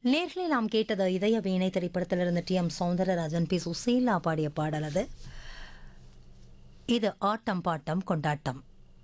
நேர்களை நாம் கேட்டது இதய வீணை திரைப்படத்திலிருந்து T M Soundararajan P Susheela பாடிய பாடல் அது இது ஆட்டம் பாட்டம் கொண்டாட்டம்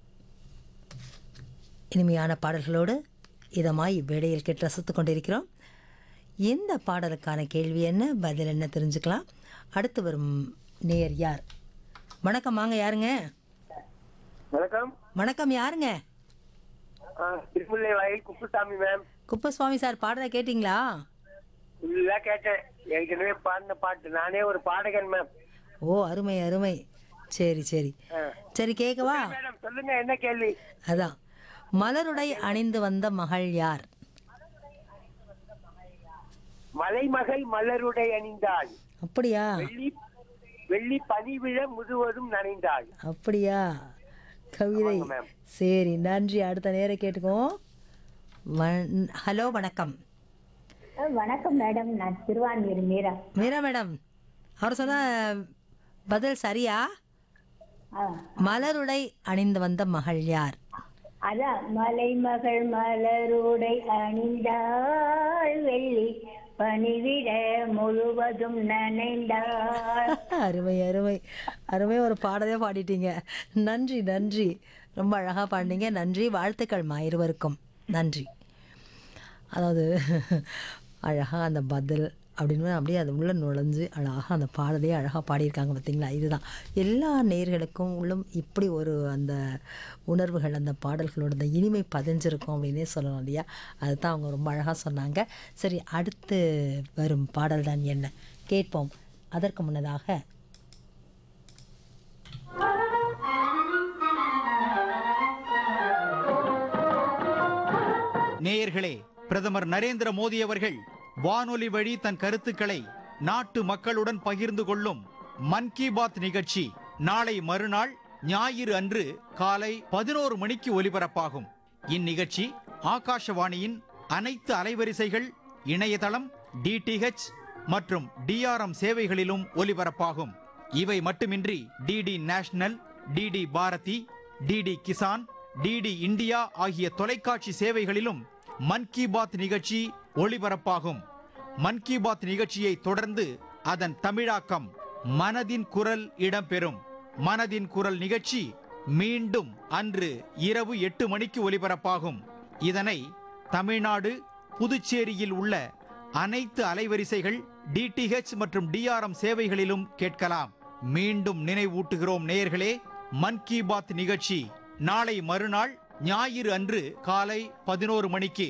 இனிமையான பாடல்களோடு இதமாய் இவ்வேளையில் கேட்டு ரசித்துக் கொண்டிருக்கிறோம் எந்த பாடலுக்கான கேள்வி என்ன பதில் என்ன தெரிஞ்சுக்கலாம் அடுத்து வரும் நேர் யார் வணக்கம் வாங்க யாருங்க வணக்கம் வணக்கம் யாருங்க ஆ, Thirumullaivoyal Kuppusamy ma'am Kuppuswamy sir பாடுறத கேட்டிங்களா இல்ல கேட்டேன் ஏற்கனவே பாடின பாட்டு நானே ஒரு பாடகன் மேம் ஓ அருமை அருமை சரி சரி ஆ. சரி கேட்கவா மேடம் சொல்லுங்க என்ன கேள்வி அதான் மலருடை அணிந்து வந்த மகள் யார் மலைமகள் மலருடை அணிந்தாள் அப்படியா வெள்ளி வெள்ளி பனிவிழ முழுவதும் நனைந்தாள் அப்படியா கவிதை ஆமாங்க, மேம். சரி நன்றி அடுத்த நேரம் கேட்டுக்குவோம் வண்- ஹலோ வணக்கம் அஹ் வணக்கம் மேடம் நான் திருவான்மீர் மீரா மீரா மேடம் அவர் சொன்ன பதில் சரியா ஆ, மலருடை அணிந்து வந்த மகள் யார் அதான் மலைமகள் மலருடை அணிந்தாள் வெள்ளி பனிவிட முழுவதும் நனைந்தாள் அருமை அருமை அருமை ஒரு பாடலே பாடிட்டீங்க நன்றி நன்றி ரொம்ப அழகாக பாடினீங்க நன்றி வாழ்த்துக்கள்மா இருவருக்கும் நன்றி அதாவது அழகாக அந்த பதில் அப்படின்னு அப்படியே அது உள்ளே நுழைஞ்சு அழகாக அந்த பாடலையே அழகாக பாடியிருக்காங்க பார்த்தீங்களா இதுதான் எல்லா நேர்களுக்கும் உள்ளும் இப்படி ஒரு அந்த உணர்வுகள் அந்த பாடல்களோட அந்த இனிமை பதிஞ்சிருக்கும் அப்படின்னே சொல்லலாம் இல்லையா அதுதான் அவங்க ரொம்ப அழகாக சொன்னாங்க சரி அடுத்து வரும் பாடல் தான் என்ன கேட்போம் அதற்கு முன்னதாக நேயர்களே பிரதமர் நரேந்திர மோடி அவர்கள் வானொலி வழி தன் கருத்துக்களை நாட்டு மக்களுடன் பகிர்ந்து கொள்ளும் மன் கி பாத் நிகழ்ச்சி நாளை மறுநாள் ஞாயிறு அன்று காலை பதினோரு மணிக்கு ஒலிபரப்பாகும் இந்நிகழ்ச்சி ஆகாஷவாணியின் அனைத்து அலைவரிசைகள் இணையதளம் டிடிஹெச் மற்றும் டிஆர்எம் சேவைகளிலும் ஒலிபரப்பாகும் இவை மட்டுமின்றி DD national DD Bharati DD Kisan DD India ஆகிய தொலைக்காட்சி சேவைகளிலும் மன் கி பாத் நிகழ்ச்சி ஒளிபரப்பாகும் மன் கி பாத் நிகழ்ச்சியை தொடர்ந்து அதன் தமிழாக்கம் மனதின் குரல் இடம்பெறும் மனதின் குரல் நிகழ்ச்சி மீண்டும் அன்று இரவு எட்டு மணிக்கு ஒலிபரப்பாகும் இதனை தமிழ்நாடு புதுச்சேரியில் உள்ள அனைத்து அலைவரிசைகள் டிடிஹெச் மற்றும் டிஆர்எம் சேவைகளிலும் கேட்கலாம் மீண்டும் நினைவூட்டுகிறோம் நேயர்களே மன் கி பாத் நிகழ்ச்சி நாளை மறுநாள் ஞாயிறு அன்று காலை பதினோரு மணிக்கு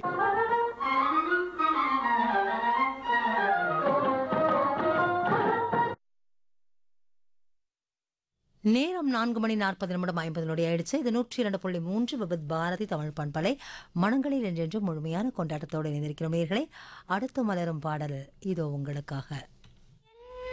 நேரம் நான்கு மணி நாற்பது நிமிடம் ஐம்பது நொடி ஆயிடுச்சு இது நூற்றி இரண்டு புள்ளி மூன்று விபத் பாரதி தமிழ் பண்பலை மனங்களில் என்றென்றும் முழுமையான கொண்டாட்டத்தோடு இணைந்திருக்கிறோம் நேயர்களே அடுத்து மலரும் பாடல் இதோ உங்களுக்காக